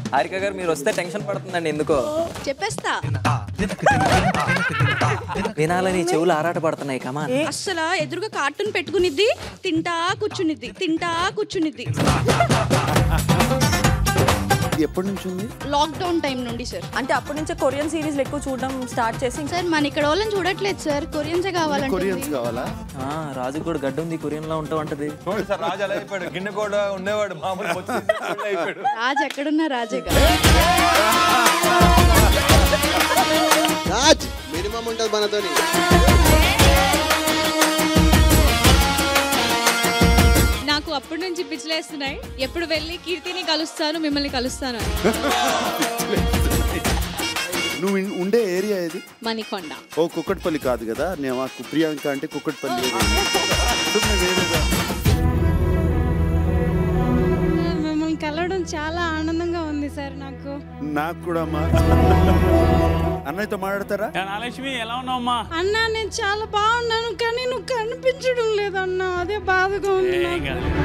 హారిక గారు మీరు వస్తే టెన్షన్ పడుతుందండి ఎందుకో చెప్పేస్తా వినాలని చెవులు ఆరాట పడుతున్నాయి కమా అస్సలు ఎదురుగా కార్టూన్ పెట్టుకునిద్ది తింటా కూర్చునిద్ది తింటా కూర్చునిద్ది ఇది ఎప్పటి నుంచి ఉంది లాక్డౌన్ టైం నుండి సార్ అంటే అప్పటి నుంచే కొరియన్ సిరీస్లు ఎక్కువ చూడడం స్టార్ట్ చేసి ఇంకా సార్ మన ఇక్కడ వాళ్ళని చూడట్లేదు సార్ కొరియన్సే కావాలంటే కొరియన్స్ కావాలా రాజు కూడా గడ్డ ఉంది కొరియన్ లో ఉంటా ఉంటది చూడండి సార్ రాజు అలా అయిపోయాడు గిన్నె కూడా ఉండేవాడు మామూలు వచ్చి అయిపోయాడు రాజు ఎక్కడున్నా రాజేగా రాజ్ మినిమం ఉంటుంది మనతోని నాకు అప్పటి నుంచి పిచ్చిలేస్తున్నాయి ఎప్పుడు వెళ్ళి కీర్తిని కలుస్తాను మిమ్మల్ని కలుస్తాను అని. నువ్వు ఇన్- ఉండే ఏరియా ఏది మణికొండ ఓ కుక్కట్పల్లి కాదు కదా నేను ఆ కు- ప్రియాంక అంటే కుక్కట్పల్లి area. సుమ్నే వేరేదా? మిమ్మల్ని కలవడం చాలా ఆనందంగా ఉంది సార్ నాకు నాకు కూడా అమ్మా అన్నయ్యతో మాట్లాడతారా నాగలక్ష్మి ఎలా ఉన్నావమ్మా అన్న నేను చాలా బాగున్నాను కానీ నువ్వు కనిపించడం లేదన్న అదే బాధగా ఉంది ఏం నాకు. కాదు.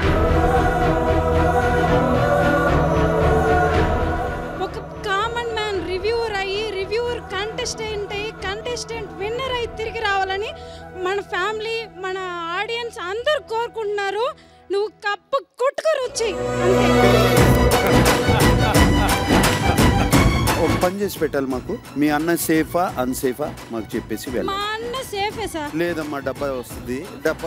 ఒక కామన్ మ్యాన్ రివ్యూవర్ అయ్యి రివ్యూవర్ కంటెస్టెంట్ అయ్యి కంటెస్టెంట్ విన్నర్ అయ్యి తిరిగి రావాలని మన ఫ్యామిలీ మన ఆడియన్స్ అందరూ కోరుకుంటున్నారు నువ్వు కప్పు కొట్టుకొని వచ్చి ఒక పని చేసి పెట్టాలి మాకు మీ అన్న సేఫా అన్సేఫా మాకు చెప్పేసి మా వెళ్ళాలి అన్న సేఫే సార్ లేదమ్మా డబ్బా వస్తుంది డబ్బా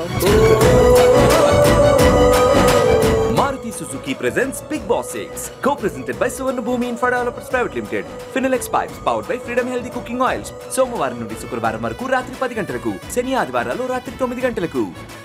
Maruti Suzuki presents Big Boss 6, co-presented by Suvarna Bhumi Infra Developers Private Limited. Finilex Pipes, powered by Freedom Healthy Cooking Oils. సోమవారం నుండి శుక్రవారం వరకు రాత్రి పది గంటలకు శని ఆదివారాలు రాత్రి తొమ్మిది గంటలకు